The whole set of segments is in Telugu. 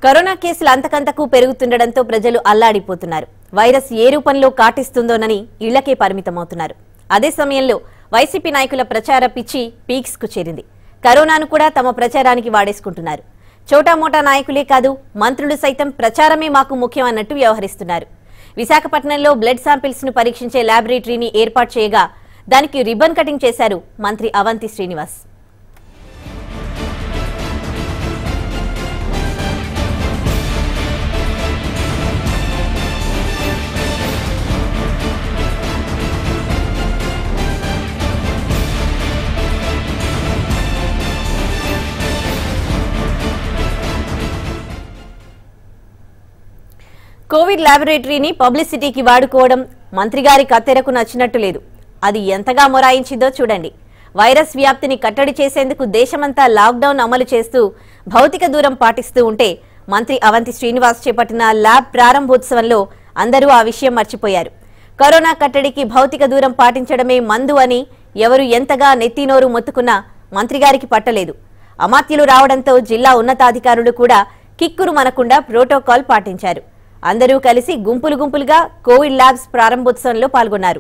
కరోనా కేసులు అంతకంతకు పెరుగుతుండటంతో ప్రజలు అల్లాడిపోతున్నారు వైరస్ ఏ రూపంలో కాటిస్తుందోనని ఇళ్లకే పరిమితమవుతున్నారు అదే సమయంలో వైసీపీ నాయకుల ప్రచార పిచ్చి పీక్స్ కు చేరింది కరోనాను కూడా తమ ప్రచారానికి వాడేసుకుంటున్నారు చోటామోటా నాయకులే కాదు మంత్రులు సైతం ప్రచారమే మాకు ముఖ్యం అన్నట్టు వ్యవహరిస్తున్నారు విశాఖపట్నంలో బ్లడ్ శాంపిల్స్ ను పరీక్షించే ల్యాబొరేటరీని ఏర్పాటు చేయగా దానికి రిబ్బన్ కటింగ్ చేశారు మంత్రి అవంతి శ్రీనివాస్ కోవిడ్ ల్యాబొరేటరీని పబ్లిసిటీకి వాడుకోవడం మంత్రి గారి కత్తెరకు నచ్చినట్టు లేదు అది ఎంతగా మొరాయించిందో చూడండి వైరస్ వ్యాప్తిని కట్టడి చేసేందుకు దేశమంతా లాక్డౌన్ అమలు చేస్తూ భౌతిక దూరం పాటిస్తూ ఉంటే మంత్రి అవంతి శ్రీనివాస్ చేపట్టిన ల్యాబ్ ప్రారంభోత్సవంలో అందరూ ఆ విషయం మర్చిపోయారు కరోనా కట్టడికి భౌతిక దూరం పాటించడమే మందు అని ఎవరు ఎంతగా నెత్తినోరు మొత్తుకున్నా మంత్రి గారికి పట్టలేదు అమాత్యులు రావడంతో జిల్లా ఉన్నతాధికారులు కూడా కిక్కురు మనకుండా ప్రోటోకాల్ పాటించారు అందరూ కలిసి గుంపులు గుంపులుగా కోవిడ్ ల్యాబ్స్ ప్రారంభోత్సవంలో పాల్గొన్నారు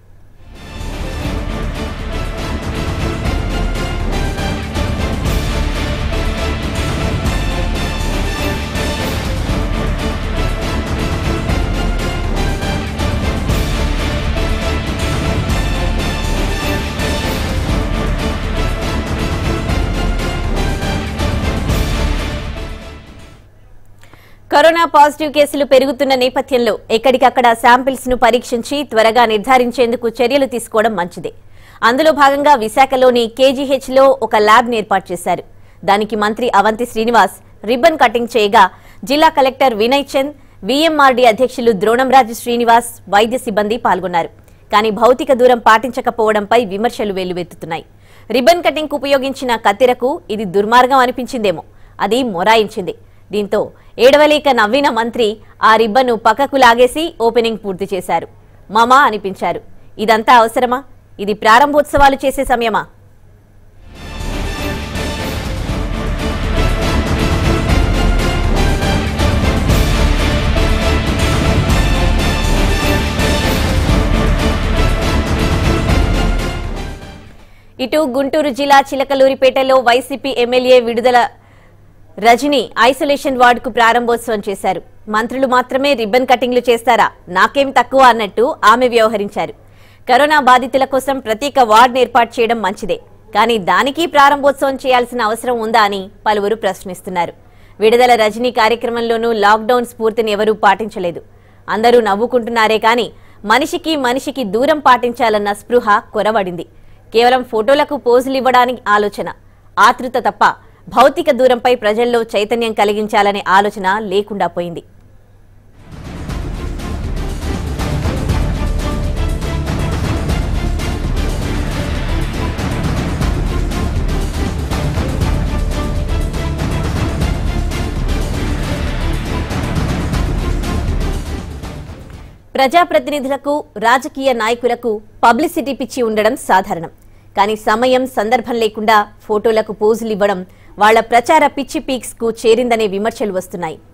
కరోనా పాజిటివ్ కేసులు పెరుగుతున్న నేపథ్యంలో ఎక్కడికక్కడ శాంపిల్స్ ను పరీక్షించి త్వరగా నిర్ధారించేందుకు చర్యలు తీసుకోవడం మంచిదే అందులో భాగంగా విశాఖలోని కేజీహెచ్ లో ఒక ల్యాబ్ ని ఏర్పాటు చేశారు దానికి మంత్రి అవంతి శ్రీనివాస్ రిబ్బన్ కటింగ్ చేయగా జిల్లా కలెక్టర్ వినయ్ చంద్ వీఎంఆర్డీ అధ్యక్షులు ద్రోణంరాజు శ్రీనివాస్ వైద్య సిబ్బంది పాల్గొన్నారు కానీ భౌతిక దూరం పాటించకపోవడంపై విమర్శలు వెల్లువెత్తుతున్నాయి రిబ్బన్ కటింగ్ ఉపయోగించిన కత్తెరకు ఇది దుర్మార్గం అనిపించిందేమో అది మొరాయించింది దీంతో ఏడవలేక నవ్విన మంత్రి ఆ రిబ్బన్ను పక్కకు లాగేసి ఓపెనింగ్ పూర్తి చేశారు మామా అనిపించారు ఇదంతా అవసరమా ఇది ప్రారంభోత్సవాలు చేసే సమయమా ఇటు గుంటూరు జిల్లా చిలకలూరిపేటలో వైసీపీ ఎమ్మెల్యే విడుదల రజని ఐసోలేషన్ వార్డుకు ప్రారంభోత్సవం చేశారు మంత్రులు మాత్రమే రిబ్బన్ కటింగ్లు చేస్తారా నాకేం తక్కువ అన్నట్టు ఆమె వ్యవహరించారు కరోనా బాధితుల కోసం ప్రత్యేక వార్డును ఏర్పాటు చేయడం మంచిదే కానీ దానికి ప్రారంభోత్సవం చేయాల్సిన అవసరం ఉందా అని పలువురు ప్రశ్నిస్తున్నారు విడుదల రజనీ కార్యక్రమంలోనూ లాక్డౌన్ స్ఫూర్తిని ఎవరూ పాటించలేదు అందరూ నవ్వుకుంటున్నారే కానీ మనిషికి మనిషికి దూరం పాటించాలన్న స్పృహ కొరవడింది కేవలం ఫోటోలకు పోజులు ఇవ్వడానికి ఆలోచన ఆతృత తప్ప భౌతిక దూరంపై ప్రజల్లో చైతన్యం కలిగించాలనే ఆలోచన లేకుండా పోయింది ప్రజాప్రతినిధులకు రాజకీయ నాయకులకు పబ్లిసిటీ పిచ్చి ఉండడం సాధారణం కానీ సమయం సందర్భం లేకుండా ఫోటోలకు పోజులు ఇవ్వడం వాళ్ల ప్రచార పిచ్చి పీక్స్ కు చేరిందనే విమర్శలు వస్తున్నాయి